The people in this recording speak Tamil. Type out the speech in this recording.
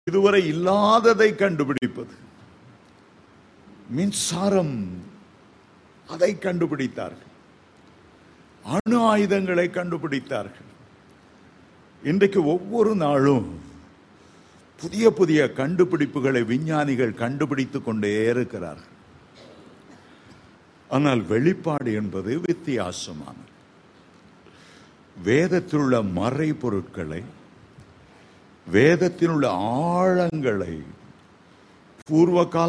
இதுவரை இல்லாததை கண்டுபிடிப்பது மின்சாரம் அதை கண்டுபிடித்தார்கள் அணு ஆயுதங்களை கண்டுபிடித்தார்கள் இன்றைக்கு ஒவ்வொரு நாளும் புதிய புதிய கண்டுபிடிப்புகளை விஞ்ஞானிகள் கண்டுபிடித்துக் கொண்டே இருக்கிறார்கள் ஆனால் வெளிப்பாடு என்பது வித்தியாசமானது வேதத்திலுள்ள மறைபொருட்களை வேதத்தினுள்ள ஆழங்களை பூர்வ கால